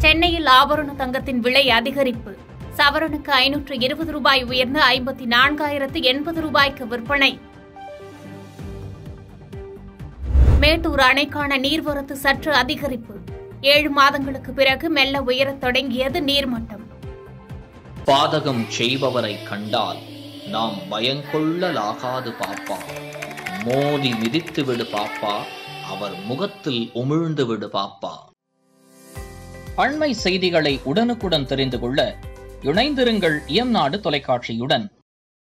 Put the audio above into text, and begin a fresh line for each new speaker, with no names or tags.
சென்னையில் ஆபரண தங்கத்தின் விலை அதிகரிப்பு சவரனுக்கு ஐநூற்று இருபது ரூபாய் உயர்ந்து ஐம்பத்தி நான்காயிரத்து எண்பது ரூபாய்க்கு விற்பனை மேட்டூர் அணைக்கான நீர்வரத்து சற்று அதிகரிப்பு ஏழு மாதங்களுக்கு பிறகு மெல்ல உயரத் தொடங்கியது நீர்மட்டம்
பாதகம் செய்பவரை கண்டால் நாம் பயங்கொள்ளலாகாது பாப்பா மோதி மிதித்து விடு பாப்பா அவர் முகத்தில் உமிழ்ந்து விடு பாப்பா அண்மை செய்திகளை உடனுக்குடன் தெரிந்து கொள்ள இணைந்திருங்கள் இயம்நாடு தொலைக்காட்சியுடன்